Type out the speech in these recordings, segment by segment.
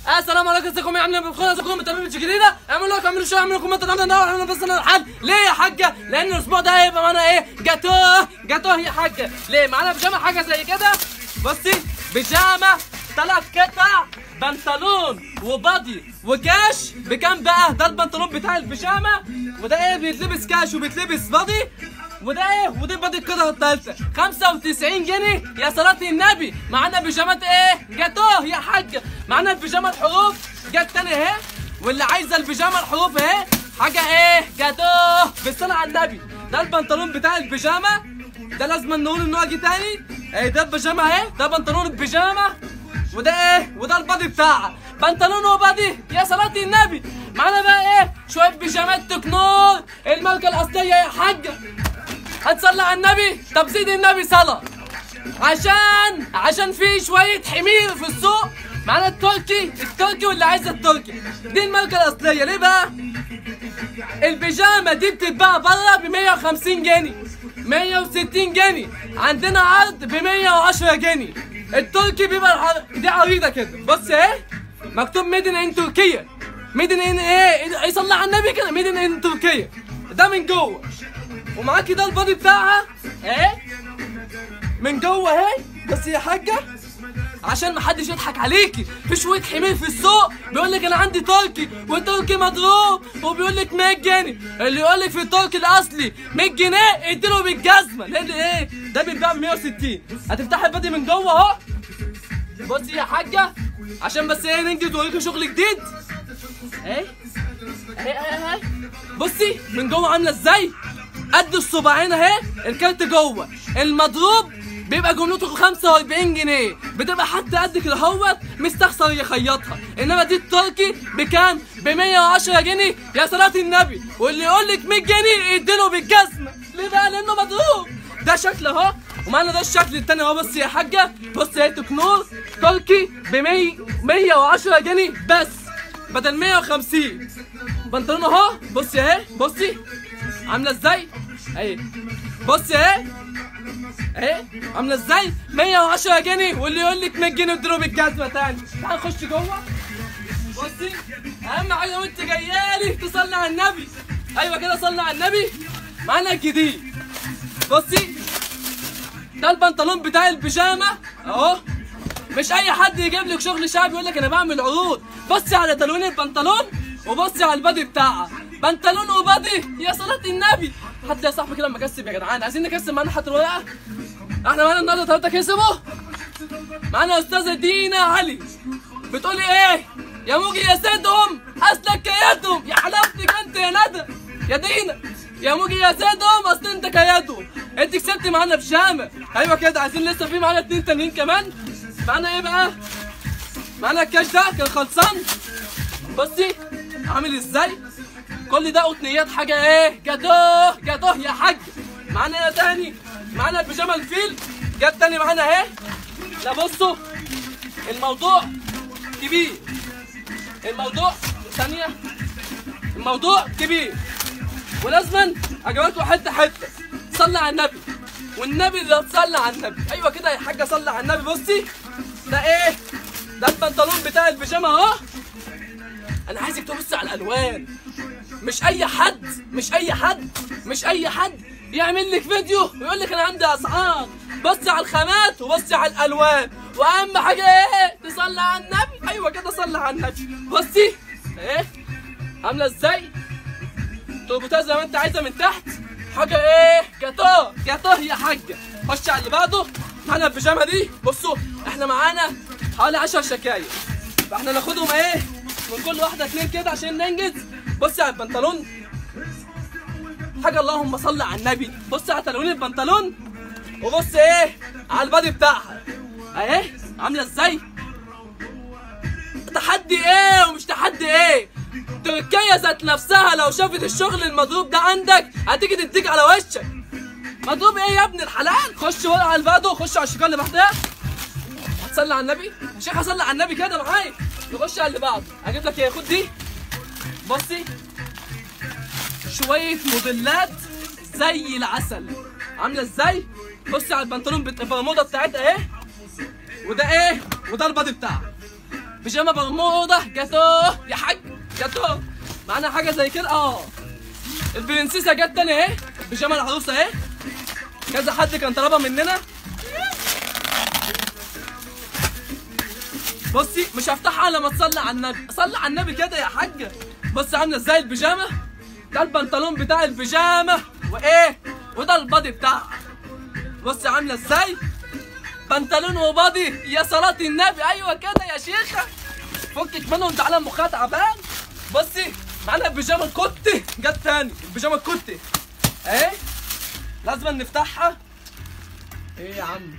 السلام عليكم ازيكم يا عاملين بخير ازيكم متابعين جديده اعملوا لايك اعملوا شير اعملوا كومنت تعملوا نور احنا بس الحل ليه يا حاجه لان الاسبوع ده هيبقى معانا ايه جاتوه جاتوه يا حاجه ليه معانا بيجامه حاجه زي كده بصي بيجامه ثلاث قطع بنطلون وبادي وكاش بكام بقى ده البنطلون بتاع البيجامه وده ايه بيتلبس كاش وبيتلبس بادي وده ايه ودي بدي القطعه الثالثه 95 جنيه يا صلاه النبي معانا بيجامات ايه جاتوه يا حاج معانا البيجامه الحروف جت تاني اهي واللي عايزه البيجامه الحروف اهي حاجه ايه جاتوه بالصلاه على النبي ده البنطلون بتاع البيجامه ده لازم نقول انه اجي تاني ايه ده البيجامه اهي ده بنطلون البيجامه وده ايه وده البادي بتاعها بنطلون وبادي يا صلاة النبي معانا بقى ايه شوية بيجامات تكنول الماركة الأصلية يا حاجة هتصلي على النبي طب زيد النبي صلاة عشان عشان في شوية حمير في السوق معانا التركي التركي واللي عايزة التركي دي الماركة الأصلية ليه بقى؟ البيجامة دي بتتباع بره ب 150 جنيه 160 جنيه عندنا عرض ب 110 جنيه التركي بيبقى الع- دي عريضة كده بص اهي مكتوب ميدن ان تركيا ميدن ان ايه ايه صلى على النبي كده ميدن ان تركيا ده من جوه ومعاكي ده البادي بتاعها اهي من جوه اهي بس يا حاجه عشان محدش يضحك عليكي في شويه حمير في السوق بيقول لك انا عندي تركي والتركي مضروب وبيقول لك 100 جنيه اللي يقول لك في التركي الاصلي 100 جنيه اديله بالجزمه لان ايه ده بيتباع ب 160 هتفتحي البادي من جوه اهو بصي يا حاجه عشان بس ايه ننجز ونوريكي شغل جديد اهي اهي اهي اهي بصي من جوه عامله ازاي قد الصباعين اهي الكارت جوه المضروب بيبقى جملته 45 جنيه بتبقى حتى قد كده اهوت مستخسر يخيطها انما دي التركي بكام ب 110 جنيه يا صلاه النبي واللي يقول لك 100 جنيه اديله بالجزمه ليه بقى لانه مضروب ده شكل اهو ومعانا ده الشكل التاني اهو بص يا حاجه بص يا تكنور تركي ب 100 110 جنيه بس بدل 150 بنطلون اهو بصي اهي بصي عامله ازاي اهي بصي اهي اهي عامله ازاي 110 جنيه واللي يقول لك 100 جنيه اديله بالجزمه تاني تعال نخش جوه بصي اهم حاجه وانت جايالي تصلي على النبي ايوه كده صلي على النبي معانا الجديد بصي ده البنطلون بتاع البيجامه اهو مش اي حد يجيب لك شغل شعبي يقول لك انا بعمل عروض بصي على تلوين البنطلون وبصي على البادي بتاعها بنطلون وبادي يا صلاة النبي حتى يا صاحبي كده لما كسب يا جدعان عايزين نكسب معانا حتى الورقه احنا معانا النهارده ثلاثه كسبوا معانا استاذه دينا علي بتقولي ايه يا موجي يا سيدهم اصلك كياتهم يا حلاوتك انت يا ندى يا دينا يا موجي يا سيدهم اصل انت كياتهم انت كسبت معانا في شامه ايوه كده عايزين لسه في معانا اتنين تانيين كمان معانا ايه بقى معانا الكاش ده كان خلصان بصي عامل ازاي كل ده قطنيات حاجه ايه جاتوه جاتوه يا حاج معانا ايه تاني معانا البيجامه الفيل جت تاني معانا اهي لا بصوا الموضوع كبير الموضوع ثانيه الموضوع كبير ولازما اجاوبكم حته حته صلي على النبي والنبي اللي تصلي على النبي ايوه كده يا حاجه صلي على النبي بصي ده ايه ده البنطلون بتاع البيجامه اهو انا عايزك تبصي على الالوان مش اي حد مش اي حد مش اي حد يعمل لك فيديو ويقول لك انا عندي اسعار بصي على الخامات وبصي على الالوان واهم حاجه ايه تصلي على النبي ايوه كده صلي على النبي بصي ايه عامله ازاي تربطها زي ما انت عايزه من تحت حاجه ايه جاتوه جاتوه يا حاجه خش على اللي بعده معانا البيجامه دي بصوا احنا معانا حوالي 10 شكاير فاحنا ناخدهم ايه من كل واحده اتنين كده عشان ننجز بصي على البنطلون حاجه اللهم صل على النبي بصي على تلوين البنطلون وبص ايه على البادي بتاعها اهي عامله ازاي تحدي ايه ومش تحدي ايه تركيا ذات نفسها لو شافت الشغل المضروب ده عندك هتيجي تديك على وشك مضروب ايه يا ابن الحلال خش ورا على البادو خش على الشكال اللي بعدها هتصلي على النبي يا شيخ هصلي على النبي كده معايا نخش على اللي بعده هجيب لك ايه خد دي بصي شويه موديلات زي العسل عامله ازاي بصي على البنطلون بت- البرموده بتاعتها ايه وده ايه وده البادي بتاعها بيجامه برموده جاتوه يا حاج جاتوه معانا حاجه زي كده اه البرنسيسه جت تاني اهي بيجامه العروسه اهي كذا حد كان طلبها مننا بصي مش هفتحها لما تصلي على النبي صلي على النبي كده يا حاجه بص عامله ازاي البيجامه ده البنطلون بتاع البيجامه وايه وده البادي بتاعها بص عامله ازاي بنطلون وبادي يا صلاة النبي ايوه كده يا شيخه فكك منهم تعالى مخها تعبان بصي معانا البيجامه الكوتي جت تاني البيجامه الكوتي اهي لازم نفتحها ايه يا عم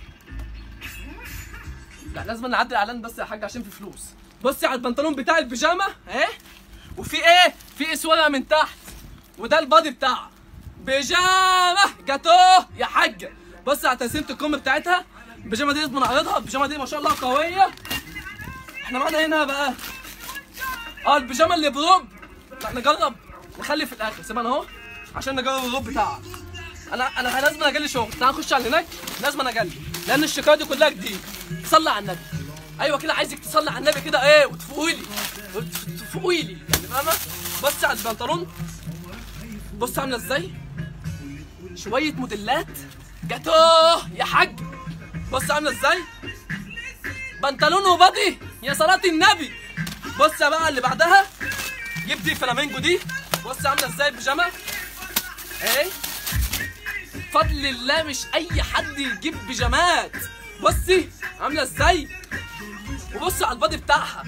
لا لازم نعدي الاعلان بس يا حاج عشان في فلوس بصي على البنطلون بتاع البيجامه اهي وفي ايه في اسوره من تحت وده البادي بتاعها بيجامه جاتوه يا حاجه بص على تسليمه الكم بتاعتها البيجامه دي لازم نعرضها البيجامه دي ما شاء الله قويه احنا معانا هنا بقى اه البيجامه اللي بروب لا نجرب نخلي في الاخر سيبها اهو عشان نجرب الروب بتاعها انا انا لازم اجلي شغل تعال نخش على هناك لازم اجلي لان الشكايه دي كلها جديد صلي على النبي ايوه كده عايزك تصلي على النبي كده ايه وتفوقي لي تفوقي لي يعني فاهمه بص على البنطلون بص عامله ازاي شويه موديلات جاتوه يا حاج بص عامله ازاي بنطلون وبادي يا صلاه النبي بص بقى اللي بعدها جيب دي فلامينجو دي بص عامله ازاي البيجامه اهي فضل الله مش اي حد يجيب بيجامات بصي عامله ازاي وبص على البادي بتاعها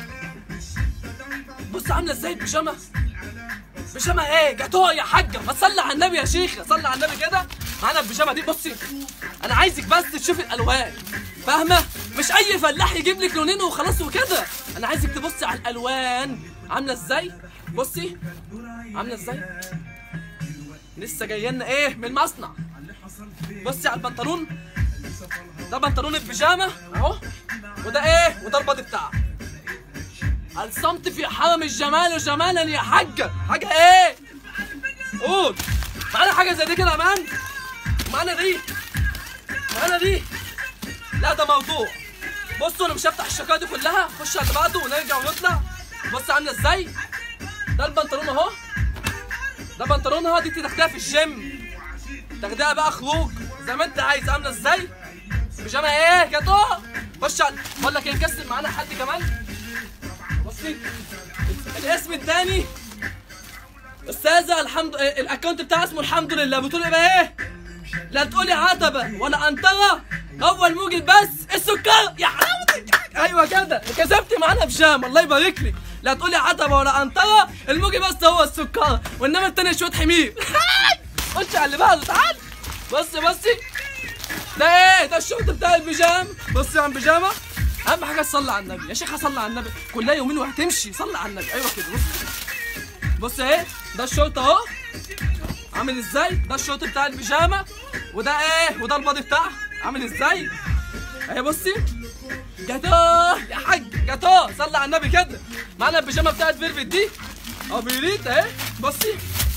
بص عامله ازاي البيجامه بيجامه ايه جاتوه يا حاجه ما تصلي على النبي يا شيخه صلي على النبي كده معانا البيجامه دي بصي انا عايزك بس تشوفي الالوان فاهمه مش اي فلاح يجيب لك لونين وخلاص وكده انا عايزك تبصي على الالوان عامله ازاي بصي عامله ازاي لسه جايه لنا ايه من المصنع بصي على البنطلون ده بنطلون البيجامه اهو وده ايه وده البادي بتاعه الصمت في حرم الجمال جمالا يا حاجه حاجه ايه قول معانا حاجه زي دي كده يا مان معانا دي معانا دي لا ده موضوع بصوا انا مش هفتح الشكايه دي كلها خش على اللي بعده ونرجع ونطلع بص عامله ازاي ده البنطلون اهو ده بنطلون اهو دي تاخديها في الجيم تاخديها بقى خروج زي ما انت عايز عامله ازاي بيجامه ايه جاتو خش على بقول لك ايه نكسر معانا حد كمان بصي الاسم الثاني استاذه الحمد إيه، الاكونت بتاعها اسمه الحمد لله بتقول ايه بقى ايه لا تقولي عتبه ولا انطره هو الموجب بس السكر يا حلاوتك ايوه كده كسبت معانا بشام الله يبارك لك لا تقولي عتبه ولا انطره الموجب بس هو السكر وانما التاني شويه حمير خش على اللي بعده تعال بصي بصي ده ايه ده الشورت بتاع البيجام بصي يا عم بيجامه اهم حاجه تصلي على النبي يا شيخه صلي على النبي كلها يومين وهتمشي صلي على النبي ايوه كده بص بص اهي ده الشورت اهو عامل ازاي ده الشورت بتاع البيجامه وده ايه وده البادي بتاعها عامل ازاي اهي بصي جاتوه يا حاج جاتوه صلي على النبي كده معانا البيجامه بتاعت فيرفت دي اه بيريت اهي بصي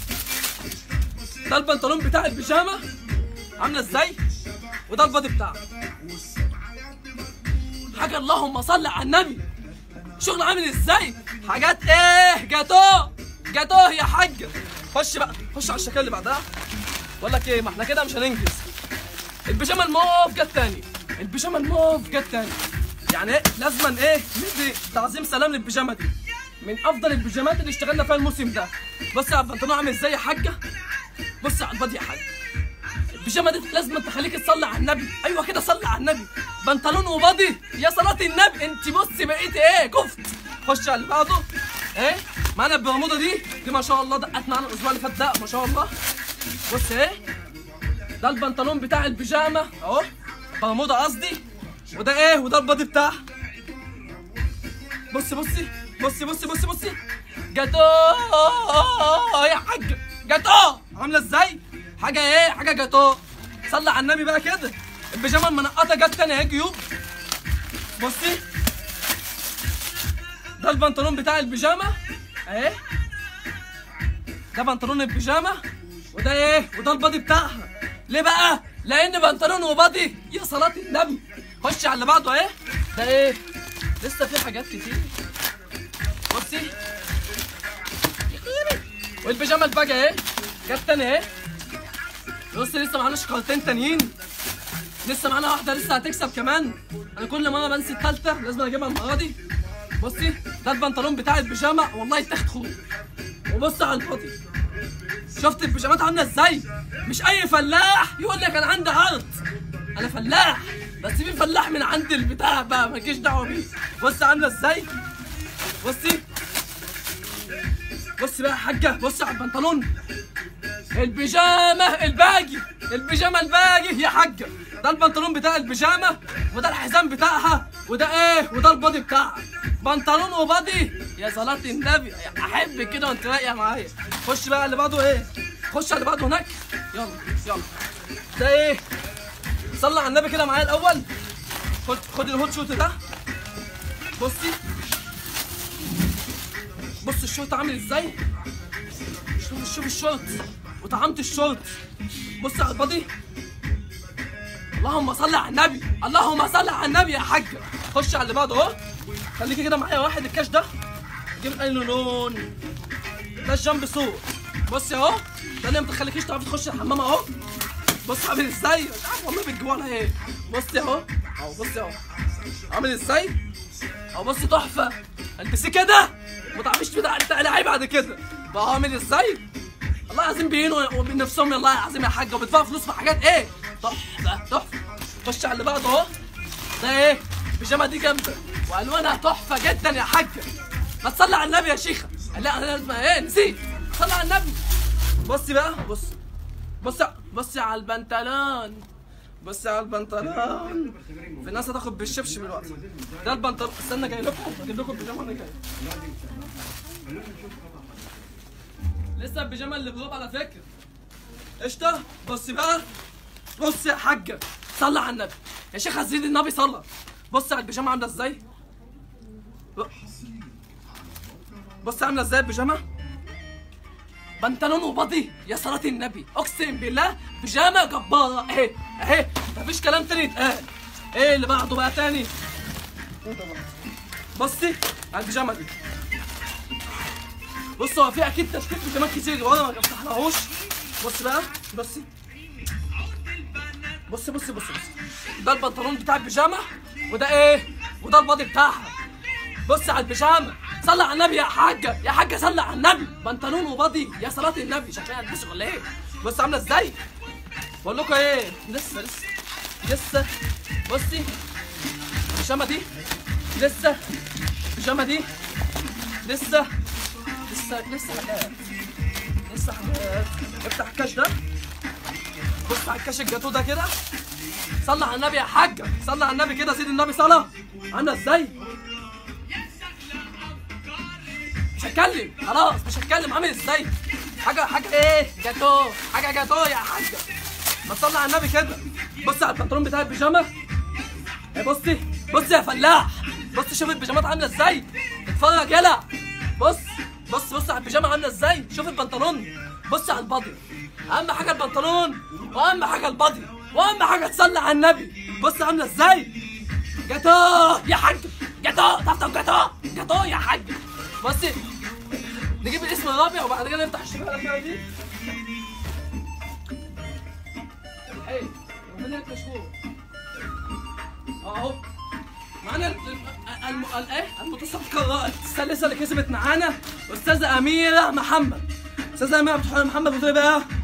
ده البنطلون بتاع البيجامه عامله ازاي وده البادي بتاعها حاجه اللهم صل على النبي شغل عامل ازاي حاجات ايه جاتوه جاتوه يا حاج خش بقى خش على الشكل اللي بعدها بقول لك ايه ما احنا كده مش هننجز البيجامه الموف جت تاني البيجامه الموف جت تاني يعني ايه لازما ايه ندي تعظيم سلام للبيجامه دي من افضل البيجامات اللي اشتغلنا فيها الموسم ده بص على البنطلون عامل ازاي يا حاجه بص على البادي يا حاج البيجامه دي لازم تخليك تصلي على النبي ايوه كده صلي على النبي بنطلون وبادي يا صلاه النبي انت بصي بقيتي ايه كفت خش على اللي بعده ايه معانا البرموده دي دي ما شاء الله دقت معانا الاسبوع اللي فات ده ما شاء الله بص ايه ده البنطلون بتاع البيجامه اهو برموده قصدي وده ايه وده البادي بتاعها بصي بصي بصي بصي بصي بصي جاتو يا حاج جاتو عامله ازاي حاجه ايه حاجه جاتو صلي على النبي بقى كده البيجامه المنقطه جت تاني اهي جيوب بصي ده البنطلون بتاع البيجامه اهي ده بنطلون البيجامه وده ايه وده البادي بتاعها ليه بقى لان بنطلون وبادي يا صلاه النبي خش على اللي بعده اهي ده ايه لسه في حاجات كتير بصي والبيجامه الباجة اهي جت تاني اهي بصي لسه معانا شوكولاتتين تانيين لسه معانا واحدة لسه هتكسب كمان انا كل مرة بنسي التالتة لازم اجيبها المرة دي بصي ده البنطلون بتاع البيجامة والله يتاخد خوف وبص على الباضي شفت البيجامات عاملة ازاي مش اي فلاح يقول لك انا عندي عرض انا فلاح بس في فلاح من عند البتاع بقى مالكيش دعوة بيه بص عاملة ازاي بصي بص بقى يا حاجة بص على البنطلون البيجامة الباجي البيجامة الباجي يا حاجة ده البنطلون بتاع البيجامة وده الحزام بتاعها وده ايه وده البادي بتاعها بنطلون وبادي يا صلاة النبي احب كده وانت رايقة معايا خش بقى اللي بعده ايه خش على اللي بعده هناك يلا يلا ده ايه صلي على النبي كده معايا الاول خد خد الهوت شوت ده بصي بص الشوط عامل ازاي شوف شوف الشوط وطعمت الشوط بص على البادي اللهم صل على النبي اللهم صل على النبي يا حاج خش على اللي بعده اهو خليكي كده معايا واحد الكاش ده جيب اي لون ده الجنب سور بصي اهو ده اللي ما تخليكيش تعرفي تخشي الحمام اهو بص عامل ازاي مش عارف والله بتجيبوها على ايه بصي اهو اهو بصي اهو عامل ازاي اهو بصي تحفه البسيه كده ما تعرفيش تقلعيه بعد كده بقى عامل ازاي والله العظيم بيهينوا وبين نفسهم والله العظيم يا حاجه وبيدفعوا فلوس في حاجات ايه تحفه تحفه خش على اللي بعده اهو ده ايه البيجامه دي جامده والوانها تحفه جدا يا حاجه ما تصلي على النبي يا شيخه لا انا لازم ايه نسيت صلي على النبي بصي بقى بص بص بصي على البنطلون بصي على البنطلون في ناس هتاخد بالشبشب الوقت ده البنطلون استنى جاي لكم اجيب لكم البيجامه وانا جاي لسه البيجامه اللي بجوب على فكره قشطه بصي بقى بص يا حاجه صلي على النبي يا شيخ زيد النبي صلى بص على البيجامه عامله ازاي بص عامله ازاي البيجامه بنطلون وبادي يا صلاة النبي اقسم بالله بيجامه جباره اهي اهي مفيش كلام تاني يتقال ايه اللي بعده بقى تاني بصي على البيجامه دي بص هو في اكيد تشكيل بيجامات كتير وانا ما فتحناهوش بص بقى بصي بص بص بص بص ده البنطلون بتاع البيجامه وده ايه وده البادي بتاعها بص على البيجامه صلي على النبي يا حاجه يا حاجه صلي على النبي بنطلون وبادي يا صلاه النبي شكلها هتلبسه ولا ايه بص عامله ازاي بقول لكم ايه لسه لسه لسه بصي البيجامه دي لسه البيجامه دي لسه لسه لسه حاجات لسه حاجات افتح الكاش ده بص على الكاش الجاتو ده كده صلى على النبي يا حاجة صلى على النبي كده سيد النبي صلاة عاملة ازاي مش هتكلم خلاص مش هتكلم عامل ازاي حاجة حاجة ايه جاتو حاجة جاتو يا حاجة ما تصلي على النبي كده بص على البنطلون بتاع البيجامة ايه بصي بصي يا فلاح بص شوف البيجامات عاملة ازاي اتفرج يلا بص بص بص على البيجامة عاملة ازاي شوف البنطلون بص على البادي اهم حاجة البنطلون واهم حاجة البادي واهم حاجة تصلي على النبي بص عاملة ازاي جاتو يا حاج جاتو طب جاتو جاتو يا حاج بصي نجيب الاسم الرابع وبعد كده نفتح الشبكة اللي دي ايه ومن الكشكول اهو معانا ال- ال- الم- ال- ايه المتصدقة الثالثة اللي كسبت معانا استاذة أميرة محمد استاذة أميرة بتحب محمد بتقول إيه بقى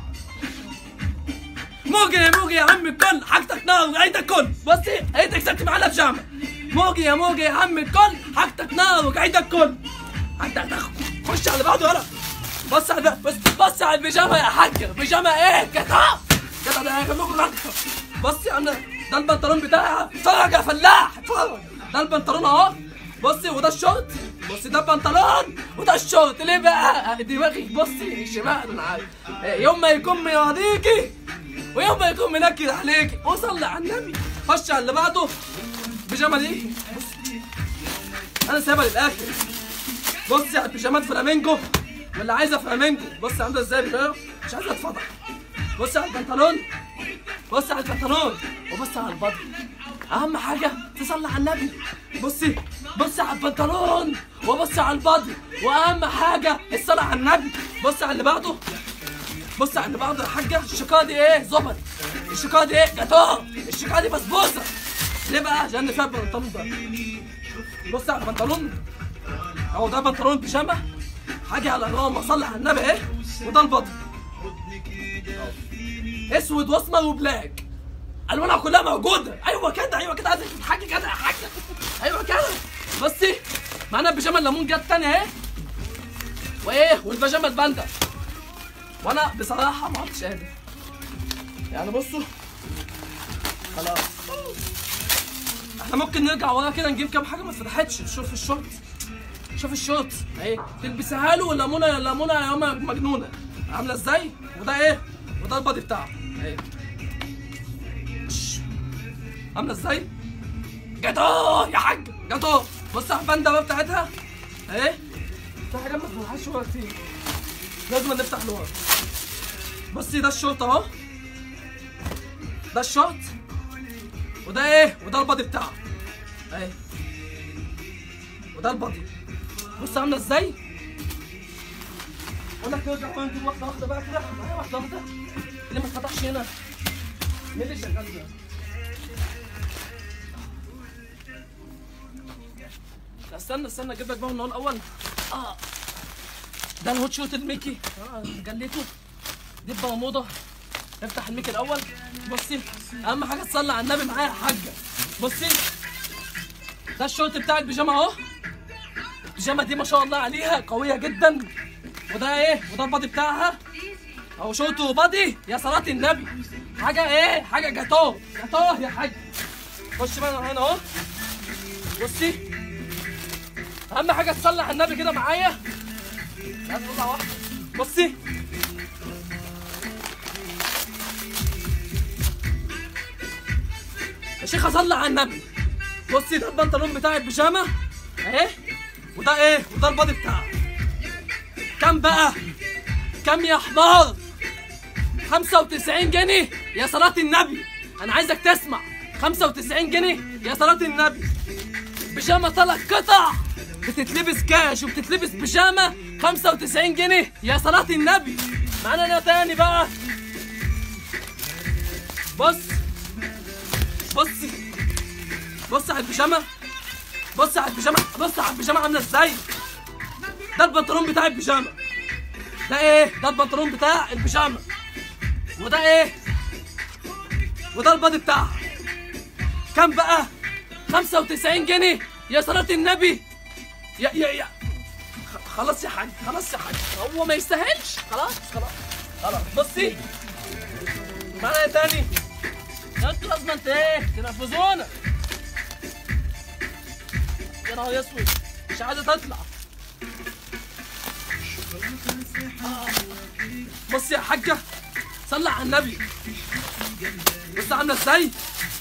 موجي يا موجي يا عم الكل حاجتك نار وقعيتك كل بصي انت كسبت معانا بجامة موجي يا موجي يا عم الكل حاجتك نار وقعيتك كل انت هتاخد خش على بعضه يلا بص على بص بص على البيجامه يا حاجه بيجامه ايه كده كده ده هيجيب لكم غلطه بص يا عم ده البنطلون بتاعها اتفرج يا فلاح اتفرج ده البنطلون اهو بصي وده الشورت بصي ده البنطلون وده الشورت ليه بقى دماغك بصي شمال انا عارف إيه، يوم ما يكون مراضيكي ويوم ما يكون منكد عليكي وصلي على النبي خش على اللي بعده بيجامه دي بص انا سايبها للاخر بصي على البيجامات فلامينجو واللي عايزه فلامينجو بصي عامله ازاي بيجامه مش عايزه اتفضح بصي على البنطلون بصي على البنطلون وبصي على البادي اهم حاجه تصلي على النبي بصي بص على البنطلون وبص على البادي واهم حاجه الصلاه على النبي بص على اللي بعده بص على اللي بعده يا حاجه الشوكولاته دي ايه زبط الشوكولاته دي ايه جاتوه الشوكولاته دي بسبوسه ليه بقى عشان فيها البنطلون ده بص على البنطلون اهو ده بنطلون بيجامه حاجه على اللهم صل على النبي ايه وده البادي اسود واسمر وبلاك الوانها كلها موجوده ايوه كده ايوه كده عايزك تضحكي كده يا حاجه ايوه كده بصي معانا البيجامه الليمون جت تاني اهي وايه والبيجامه الباندا وانا بصراحه ما عدتش قادر يعني بصوا خلاص احنا ممكن نرجع ورا كده نجيب كام حاجه ما اتفتحتش شوف الشورت شوف الشورت اهي تلبسها له ليمونه ليمونه يا ماما مجنونه عامله ازاي وده ايه وده البادي بتاعه اهي شش. عامله ازاي جاتو يا حاج جاتو بص على الباندا بقى بتاعتها اهي في حاجات ما فتحتش ورا كتير لازم نفتح لورا بصي ده الشورت اهو ده الشورت وده ايه وده البادي بتاعه اهي وده البادي بص عامله ازاي اقول لك ارجع بقى نجيب واحده واحده بقى كده معايا واحده واحده ليه ما اتفتحش هنا مين اللي شغال ده لا استنى استنى اجيب لك بقى من هو الاول اه ده الهوت شوت الميكي اه جليته دي بقى موضه افتح الميكي الاول بصي اهم حاجه تصلي على النبي معايا يا حاجه بصي ده الشورت بتاع البيجامه اهو البيجامه دي ما شاء الله عليها قويه جدا وده ايه وده البادي بتاعها اهو شورت وبادي يا صلاه النبي حاجه ايه حاجه جاتوه جاتوه يا حاج خش بقى هنا اهو بصي اهم حاجه تصلي على النبي كده معايا بس قطعه واحده بصي يا شيخ صلي على النبي بصي ده البنطلون بتاع البيجامه اهي وده ايه وده البادي بتاعه كم بقى كم يا حمار 95 جنيه يا صلاة النبي انا عايزك تسمع 95 جنيه يا صلاة النبي بيجامه ثلاث قطع بتتلبس كاش وبتتلبس بيجامه 95 جنيه يا صلاة النبي معانا انا تاني بقى بص بصي بص على البيجامه بص على البيجامه بص على البيجامه عامله ازاي ده البنطلون بتاع البيجامه ده ايه ده البنطلون بتاع البيجامه وده ايه وده البادي بتاعها كام بقى 95 جنيه يا صلاة النبي يا يا يا خ- خلاص يا حاج خلاص يا حاج هو ما يستاهلش خلاص خلاص خلاص بصي معانا ايه تاني يا انتوا لازم انت ايه تنفذونا يا نهار اسود مش عايزه تطلع آه. بصي يا حاجه صلي على النبي بص عامله ازاي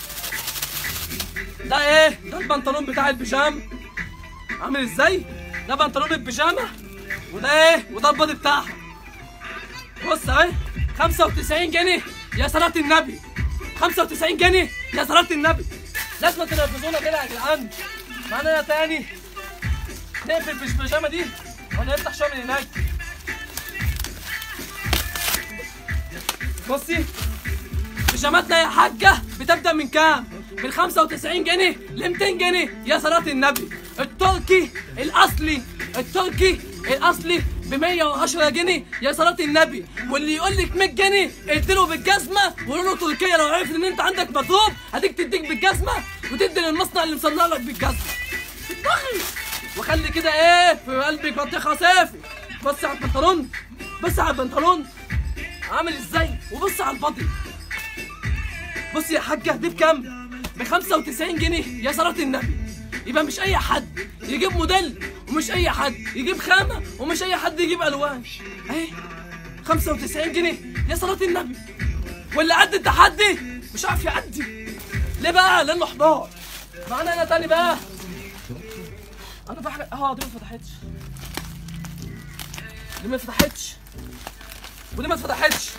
ده ايه ده البنطلون بتاع البيجام عامل ازاي ده بنطلون البيجامه وده ايه وده البادي بتاعها بص اهي 95 جنيه يا صلاة النبي 95 جنيه يا صلاة النبي لازم تنفذونا كده يا جدعان معانا تاني نقفل بالبيجامه دي ونفتح شويه من هناك بصي بيجاماتنا يا حاجة بتبدأ من كام؟ من 95 جنيه ل 200 جنيه يا صلاة النبي التركي الأصلي التركي الأصلي ب 110 جنيه يا صلاة النبي واللي يقول لك 100 جنيه اديله بالجزمة وقول له تركيا لو عرف ان انت عندك مضروب هديك تديك بالجزمة وتدي للمصنع اللي مصنع لك بالجزمة دماغي وخلي كده ايه في قلبك بطيخة صافي بص على البنطلون بص على البنطلون عامل ازاي وبص على البادي بص يا حاجه دي بكام ب 95 جنيه يا صلاه النبي يبقى مش اي حد يجيب موديل ومش اي حد يجيب خامه ومش اي حد يجيب الوان اهي 95 جنيه يا صلاه النبي واللي قد التحدي مش عارف يعدي ليه بقى لانه حمار معانا انا تاني بقى انا في حاجه اه دي ما فتحتش دي ما فتحتش ودي ما اتفتحتش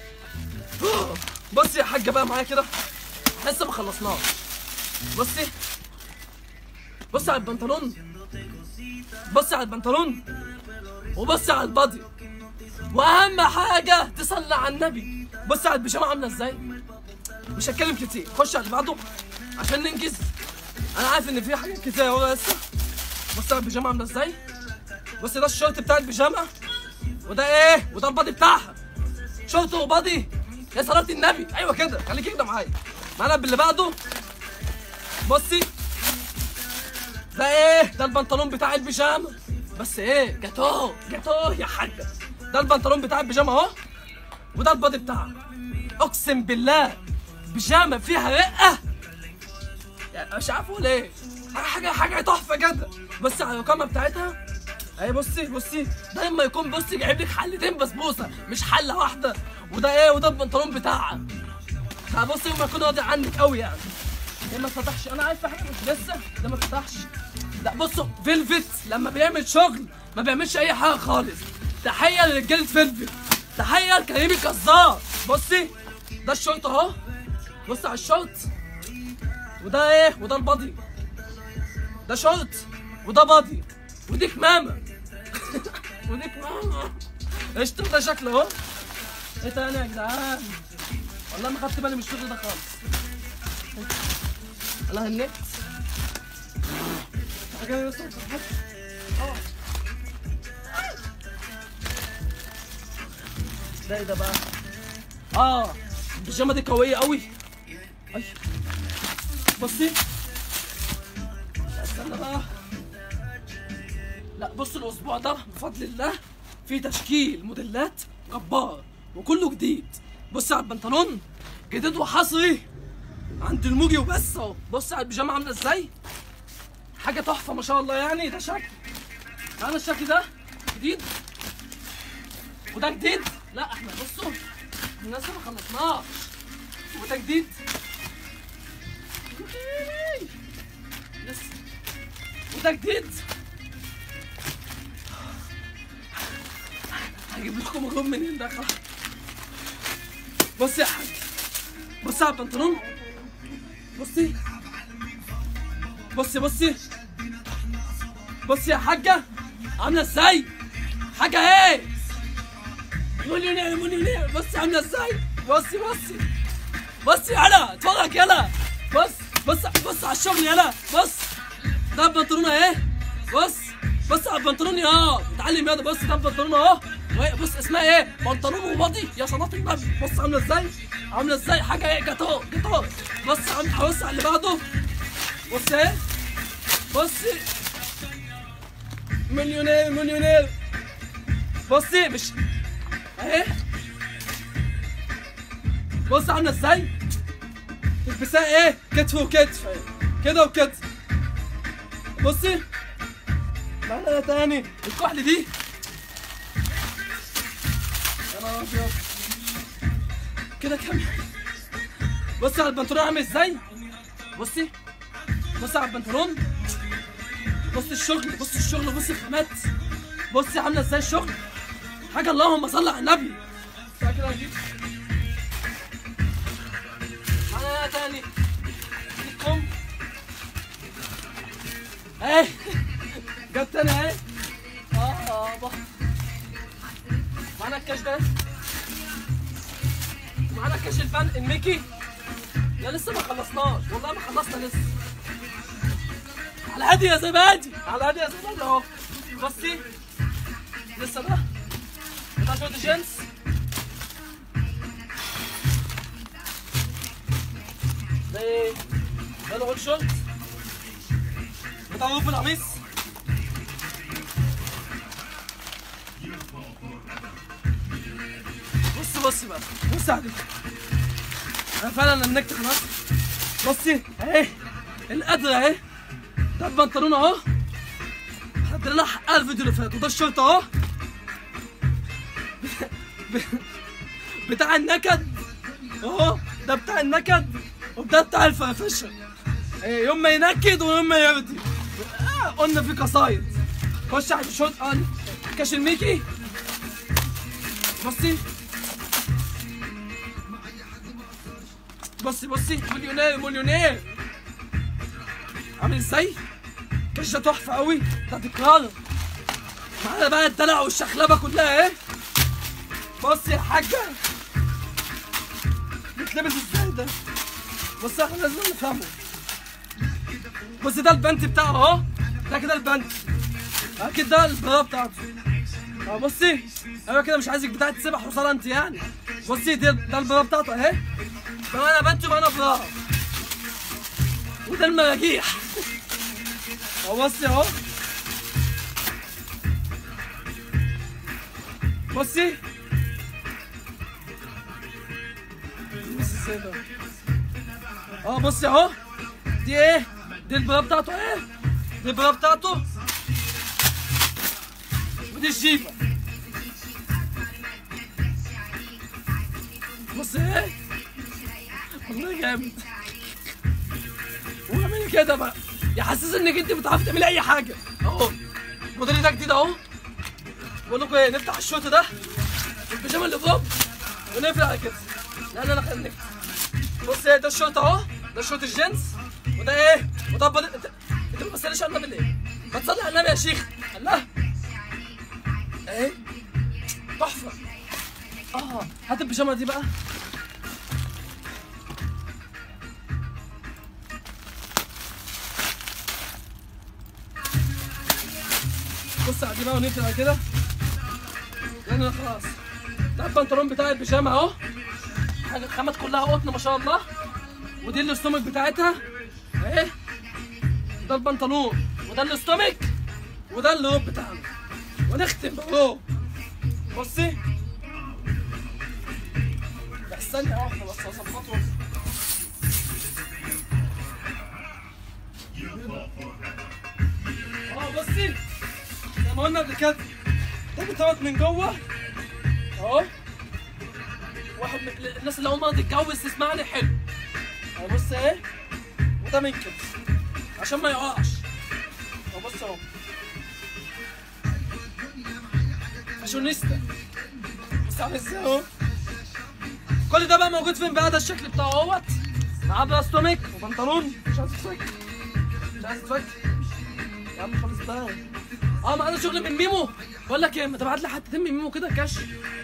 بصي يا حاجه بقى معايا كده لسه ما خلصناش بصي بص على البنطلون بص على البنطلون وبص على البادي واهم حاجه تصلي على النبي بص على البيجامه عامله ازاي مش هتكلم كتير خش على اللي بعده عشان ننجز انا عارف ان في حاجات كتير ورا لسه بص على البيجامه عامله ازاي بص ده الشورت بتاع البيجامه وده ايه وده البادي بتاعها شورت وبادي يا صلاة النبي ايوه كده خليك كده معايا معانا باللي بعده بصي ده ايه ده البنطلون بتاع البيجامه بس ايه جاتوه جاتوه يا حاجه ده البنطلون بتاع البيجامه اهو وده البادي بتاعها اقسم بالله بيجامه فيها رقه يعني مش عارف اقول ايه حاجه حاجه تحفه كده بص على الرقامه بتاعتها اهي بصي بصي ده لما يكون بصي جايب لك حلتين بسبوسه مش حله واحده وده ايه وده البنطلون بتاعها فبصي لما يكون راضي عنك قوي يعني ده ما اتفتحش انا عارف حاجه مش لسه ده ما اتفتحش لا بصوا فيلفت لما بيعمل شغل ما بيعملش اي حاجه خالص تحيه لرجاله فيلفت تحيه لكريم الجزار بصي ده الشورت اهو بص على الشورت وده ايه وده البادي ده شورت وده بادي ودي كمامه ودي كمامه قشطه ده شكله اهو ايه تاني يا جدعان والله ما خدت بالي من الشغل ده خالص انا هنكت حاجه بس اه ده ايه ده بقى اه البيجامه دي قويه قوي اي بصي لا استنى بقى لا بص الاسبوع ده بفضل الله في تشكيل موديلات جبار وكله جديد بص على البنطلون جديد وحصري عند الموجي وبس اهو بص على البيجامه عامله ازاي حاجه تحفه ما شاء الله يعني ده شكل انا الشكل ده جديد وده جديد لا احنا بصوا احنا لسه ما خلصناش وده جديد لسه وده جديد هجيب لكم غم منين ده خلاص بصي يا حاج بصي على البنطلون بصي بصي بصي بصي يا حاجة عاملة ازاي؟ حاجة ايه؟ مليونير مليونير بصي عاملة ازاي؟ بصي بصي بصي يلا اتفرج يلا بص بص بص على الشغل يلا بص ده البنطلون اهي بص بص على البنطلون يا اتعلم يا بص ده البنطلون اهو وهي- بص اسمها ايه بنطلون وباضي يا صلاة النبي بص عامله ازاي عامله ازاي حاجه ايه جاتو جاتو بص عم بص على اللي بعده بص ايه بصي مليونير مليونير بصي مش اهي بص عامله ازاي تلبسها ايه كتف وكتف كده وكده بصي معانا تاني الكحل دي يا نهار ابيض كده كام بصي على البنطلون عامل ازاي بصي بصي على البنطلون بصي الشغل بصي الشغل بصي الخامات بصي عامله ازاي الشغل حاجه اللهم صل على النبي تعالى كده نجيب معانا تاني الكم اهي جت تاني اهي اه بابا معانا الكاش ده معانا كاش الفن الميكي لا لسه ما خلصناش والله ما خلصنا لسه على هادي يا زبادي على هادي يا زبادي اهو بصي لسه ده بتاع شورت جينز ده ايه ده الهول شورت بتاع روب القميص بص بص بقى بص على دي انا فعلا النكت خلاص بصي اهي القدر اهي ده البنطلون اهو حضرنا حقها الفيديو اللي فات وده الشورت اهو بتاع النكد اهو ده بتاع النكد وده بتاع الفرفشه ايه يوم ما ينكد ويوم ما يرضي آه، قلنا في قصايد خش على الشورت اه كاش الميكي بصي بصي بصي مليونير مليونير عامل ازاي؟ الكاش ده تحفه قوي ده تكرار معانا بقى الدلع والشخلبه كلها اهي بص يا حاجه بيتلبس ازاي ده بص احنا لازم نفهمه بص ده البنت بتاعه اهو ده كده البنت اكيد ده البراءه بتاعته اه بصي ايوه كده مش عايزك بتاعت سبح وصلاه انت يعني بصي ده ده البراءه بتاعته اهي ده انا بنت وانا براءه وده المراجيح اهو بصي اهو بصي بص ازاي ده اه بصي اهو دي ايه دي البراءه بتاعته ايه دي البراءه بتاعته ودي الجيبه بص ايه والله جامد واعملي كده بقى يحسس انك انت بتعرفي تعملي اي حاجه اهو الموديل ده جديد اهو بقول لكم ايه نفتح الشوط ده البيجامه اللي فوق ونقفل على كده لا لا لا خلينا نفتح بص ايه ده الشوط اهو ده شوط الجنس وده ايه وده بد... انت انت ما بتصليش على النبي ليه؟ ما تصلي على النبي يا شيخ الله ايه تحفه اه هات البيجامه دي بقى بص على دي بقى ونقفل على كده لان انا خلاص ده البنطلون بتاع البيجامه اهو حاجه الخامات كلها قطن ما شاء الله ودي الاستومك بتاعتها اهي ده البنطلون وده الاستومك وده اللوب بتاعنا ونختم بالروب بصي بس ثانية واحدة بس هظبطه اه بصي زي ما قلنا قبل كده ده بيتربط من جوه اهو واحد من الناس اللي اول مره تتجوز تسمعني حلو اهو بص اهي وده من كده عشان ما يقعش اهو بص اهو فاشونيستا بص عامل ازاي اهو كل ده بقى موجود فين بقى ده الشكل بتاعه اهوت معاه بقى ستومك وبنطلون مش عايز تفك مش عايز تفك يا عم خلاص بقى اه معانا شغل من ميمو بقول لك ايه ما تبعت لي حتتين من ميمو كده كاش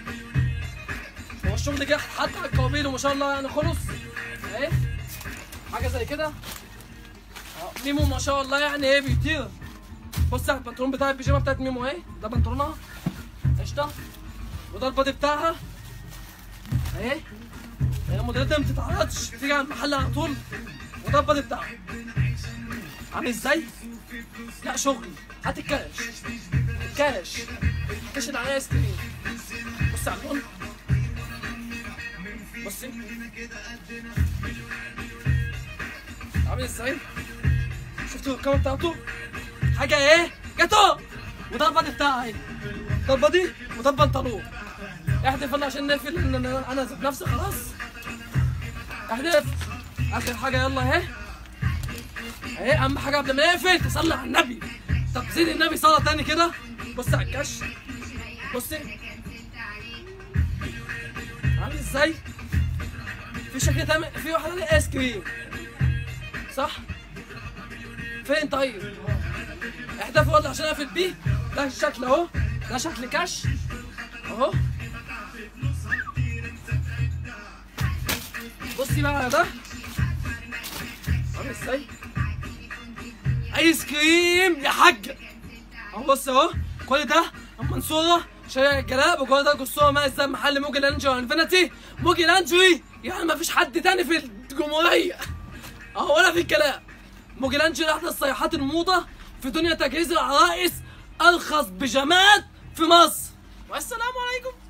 هو الشغل جه حتى على الكوابيل وما شاء الله يعني خلص اهي حاجه زي كده اه ميمو ما شاء الله يعني ايه بيطير بص على البنطلون بتاع البيجامه بتاعت ميمو اهي ده بنطلونها قشطه وده البادي بتاعها اهي هي موديلاتها ما بتتعرضش بتيجي على المحل على طول وده البادي بتاعها عامل ازاي؟ لا شغل هات الكاش الكاش الكاش اللي عليه ايس كريم بص على اللون بصي عامل ازاي؟ شفتوا الكاميرا بتاعته؟ حاجة ايه؟ جاتو وده البادي بتاعها اهي ده البادي وده البنطلون احذف يلا عشان نقفل ان انا انا ذات نفسي خلاص احذف اخر حاجة يلا اهي اهي اهم حاجة قبل ما نقفل تصلي على النبي طب زيد النبي صلاة تاني كده بص على الكاش بصي عامل ازاي؟ في شكل تاني في واحدة عليه ايس كريم صح؟ فين طيب؟ احذفه ولا عشان اقفل بيه ده الشكل اهو ده شكل كاش اهو بصي بقى على ده عامل ازاي؟ ايس كريم يا حاج اهو بص اهو كل ده المنصوره شارع الجلاء وكل ده قصوره ما ازاي محل موجي لانجو انفينيتي موجي لانجوي يعني ما فيش حد تاني في الجمهوريه اهو ولا في الكلام موجي لانجوي احدى الصيحات الموضه في دنيا تجهيز العرائس ارخص بيجامات في مصر والسلام عليكم